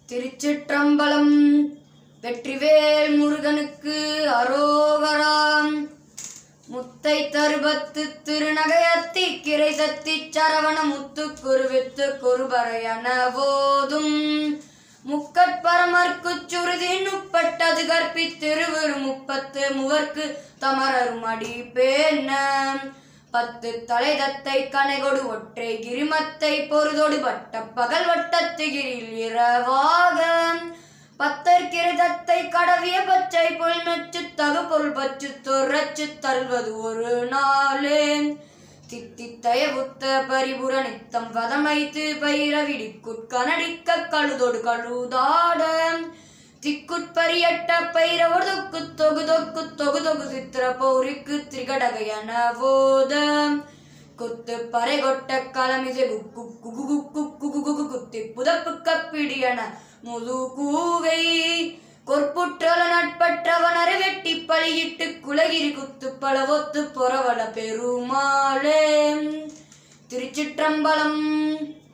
திருச்சிற்றம்பலம் வெற்றிவேல் முருகனுக்கு அரோகராம் முத்தை தருபத்து திருநகையத்தி கிரை தத்தி சரவண முத்து குருவித்து குருபரையன போதும் முக்கட்பரமர்க்குச் சுருதி நுப்பட்டது கற்பித்திருவிரு முப்பத்து முவர்க்கு தமரரும் அடிப்பேன பத்து தலைதத்தை கனைகொடு ஒற்றை கிரிமத்தை பொருதொடு வட்ட பகல் வட்டத்துகிரில் இரவாக பத்தர் கிரதத்தை கடவிய பச்சை புல் நச்சு தகு பொருள் பச்சு துறச்சு தருவது ஒரு நாளே தித்தித்தய புத்த பரிபுர நித்தம் வதமைத்து பைரவிடி குட்கனடிக்க கழுதொடு கழுதாட திக்குட்பரியட்ட பைரவர் தொக்கு தொகு தொக்கு தொகு தொகு சித்திர பௌரிக்கு திரிகடகையன போத குத்து பறை கொட்ட களமிசை குக்கு குகு குக்கு குகு குகு குத்தி புதப்பு கப்பிடியன முது கூவை கொற்புற்றல நட்பற்றவனரை வெட்டி பலியிட்டு குலகிரி குத்து பலவொத்து பொறவள பெருமாளே திருச்சிற்றம்பலம்